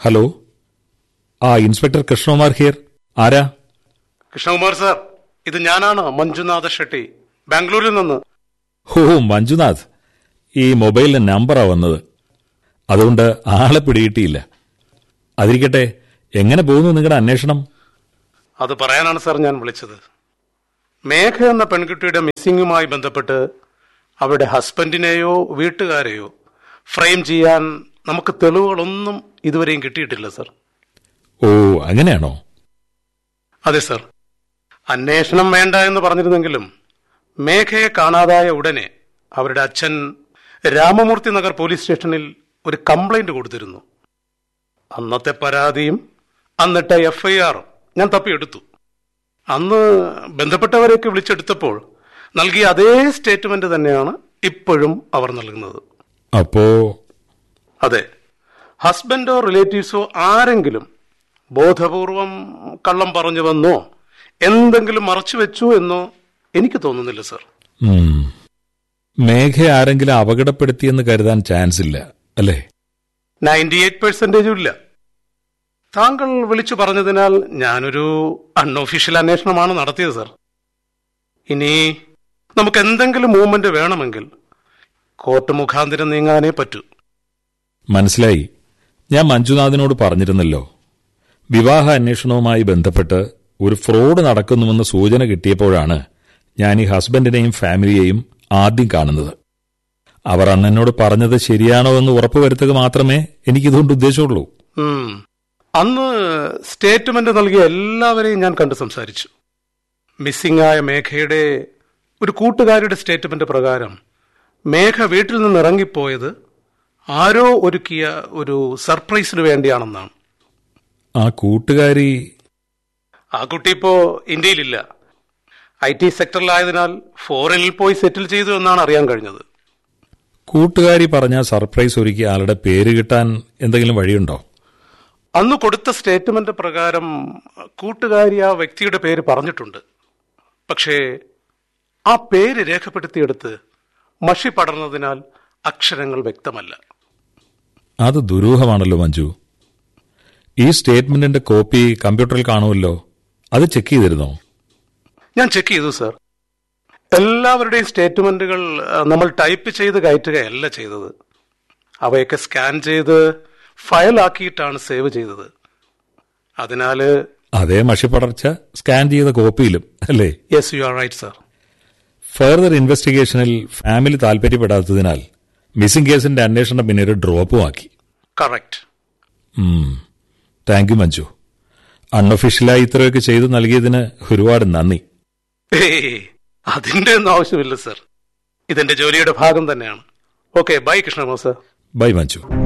Hello ആ inspector Krishnakumar here ആരാ Krishnakumar sir ഇത് ഞാനാണ് മഞ്ജുനാഥ ഷെട്ടി ബാംഗ്ലൂരിൽ നിന്ന് ഓ മഞ്ജുനാഥ് ഈ മൊബൈലിലെ നമ്പറാ വന്നത് അതുകൊണ്ട് ആളെ പിടികിട്ടിയില്ല അതിരിക്കട്ടെ എങ്ങനെ പോകുന്നു നിങ്ങളുടെ അന്വേഷണം അത് പറയാനാണ് സാർ ഞാൻ വിളിച്ചത് മേഘ എന്ന പെൺകുട്ടിയുടെ മിസ്സിംഗുമായി ബന്ധപ്പെട്ട് അവരുടെ ഹസ്ബൻഡിനെയോ വീട്ടുകാരെയോ ഫ്രെയിം ചെയ്യാൻ നമുക്ക് തെളിവുകളൊന്നും ഇതുവരെയും കിട്ടിയിട്ടില്ല സാർ ഓ അങ്ങനെയാണോ അതെ സാർ അന്വേഷണം വേണ്ട എന്ന് പറഞ്ഞിരുന്നെങ്കിലും മേഘയെ കാണാതായ ഉടനെ അവരുടെ അച്ഛൻ രാമമൂർത്തി നഗർ പോലീസ് സ്റ്റേഷനിൽ ഒരു കംപ്ലൈന്റ് കൊടുത്തിരുന്നു അന്നത്തെ പരാതിയും അന്നിട്ട എഫ് ഐ ആറും ഞാൻ തപ്പിയെടുത്തു അന്ന് ബന്ധപ്പെട്ടവരെയൊക്കെ വിളിച്ചെടുത്തപ്പോൾ നൽകിയ അതേ സ്റ്റേറ്റ്മെന്റ് തന്നെയാണ് ഇപ്പോഴും അവർ നൽകുന്നത് അപ്പോ അതെ ഹസ്ബൻഡോ റിലേറ്റീവ്സോ ആരെങ്കിലും ബോധപൂർവം കള്ളം പറഞ്ഞുവെന്നോ എന്തെങ്കിലും മറച്ചു വെച്ചു എന്നോ എനിക്ക് തോന്നുന്നില്ല സർ ഉം, മേഘ ആരെങ്കിലും അപകടപ്പെടുത്തിയെന്ന് കരുതാൻ ചാൻസ് ഇല്ല അല്ലേ നയൻറ്റി എയ്റ്റ് പെർസെന്റേജും ഇല്ല താങ്കൾ വിളിച്ചു പറഞ്ഞതിനാൽ ഞാനൊരു അൺഒഫീഷ്യൽ അന്വേഷണമാണ് നടത്തിയത് സർ ഇനി നമുക്ക് എന്തെങ്കിലും മൂവ്മെന്റ് വേണമെങ്കിൽ കോർട്ട് മുഖാന്തരം നീങ്ങാനേ പറ്റൂ മനസ്സിലായി ഞാൻ മഞ്ജുനാഥിനോട് പറഞ്ഞിരുന്നല്ലോ വിവാഹ അന്വേഷണവുമായി ബന്ധപ്പെട്ട് ഒരു ഫ്രോഡ് നടക്കുന്നുവെന്ന് സൂചന കിട്ടിയപ്പോഴാണ് ഞാൻ ഈ ഹസ്ബൻഡിനെയും ഫാമിലിയെയും ആദ്യം കാണുന്നത് അവർ അന്ന് എന്നോട് പറഞ്ഞത് ശരിയാണോ എന്ന് ഉറപ്പുവരുത്തുക മാത്രമേ എനിക്കിതുകൊണ്ട് ഉദ്ദേശമുള്ളൂ ഉം. അന്ന് സ്റ്റേറ്റ്മെന്റ് നൽകിയ എല്ലാവരെയും ഞാൻ കണ്ട് സംസാരിച്ചു മിസ്സിംഗ് ആയ മേഘയുടെ ഒരു കൂട്ടുകാരുടെ സ്റ്റേറ്റ്മെന്റ് പ്രകാരം മേഘ വീട്ടിൽ നിന്ന് ഇറങ്ങിപ്പോയത് ആരോ ഒരുക്കിയ ഒരു സർപ്രൈസിന് വേണ്ടിയാണെന്നാണ് ആ കൂട്ടുകാരി ആ കുട്ടി ഇപ്പോ ഇന്ത്യയിലില്ല ഐ ടി സെക്ടറിലായതിനാൽ ഫോറിനിൽ പോയി സെറ്റിൽ ചെയ്തു എന്നാണ് അറിയാൻ കഴിഞ്ഞത് കൂട്ടുകാരി പറഞ്ഞ സർപ്രൈസ് ഒരുക്കി ആളുടെ പേര് കിട്ടാൻ എന്തെങ്കിലും വഴിയുണ്ടോ അന്ന് കൊടുത്ത സ്റ്റേറ്റ്മെന്റ് പ്രകാരം കൂട്ടുകാരി ആ വ്യക്തിയുടെ പേര് പറഞ്ഞിട്ടുണ്ട് പക്ഷേ ആ പേര് രേഖപ്പെടുത്തിയെടുത്ത് മഷി പടർന്നതിനാൽ അക്ഷരങ്ങൾ വ്യക്തമല്ല അത് ദുരൂഹമാണല്ലോ മഞ്ജു ഈ സ്റ്റേറ്റ്മെന്റിന്റെ കോപ്പി കമ്പ്യൂട്ടറിൽ കാണുമല്ലോ അത് ചെക്ക് ചെയ്തിരുന്നോ ഞാൻ ചെക്ക് ചെയ്തു സർ എല്ലാവരുടെയും സ്റ്റേറ്റ്മെന്റുകൾ ആ, നമ്മൾ ടൈപ്പ് ചെയ്ത് കയറ്റുകയല്ല ചെയ്തത് അവയൊക്കെ സ്കാൻ ചെയ്ത് ഫയലാക്കിയിട്ടാണ് സേവ് ചെയ്തത് അതിനാല് അതേ മഷിപ്പടർച്ച സ്കാൻ ചെയ്ത കോപ്പിയിലും അല്ലേ yes you are right sir further ഇൻവെസ്റ്റിഗേഷനിൽ ഫാമിലി താൽപര്യപ്പെടാത്തതിനാൽ മിസ്സിംഗ് കേസിന്റെ അന്വേഷണം പിന്നെ ഒരു ഡ്രോപ്പും ആക്കി കറക്റ്റ് താങ്ക് യു മഞ്ജു അൺഒഫീഷ്യലായി ഇത്രയൊക്കെ ചെയ്തു നൽകിയതിന് ഒരുപാട് നന്ദി ഏയ് അതിന്റെ ഒന്നും ആവശ്യമില്ല സർ ഇതെന്റെ ജോലിയുടെ ഭാഗം തന്നെയാണ് ഓക്കെ ബൈ കൃഷ്ണമോ സർ ബൈ മഞ്ജു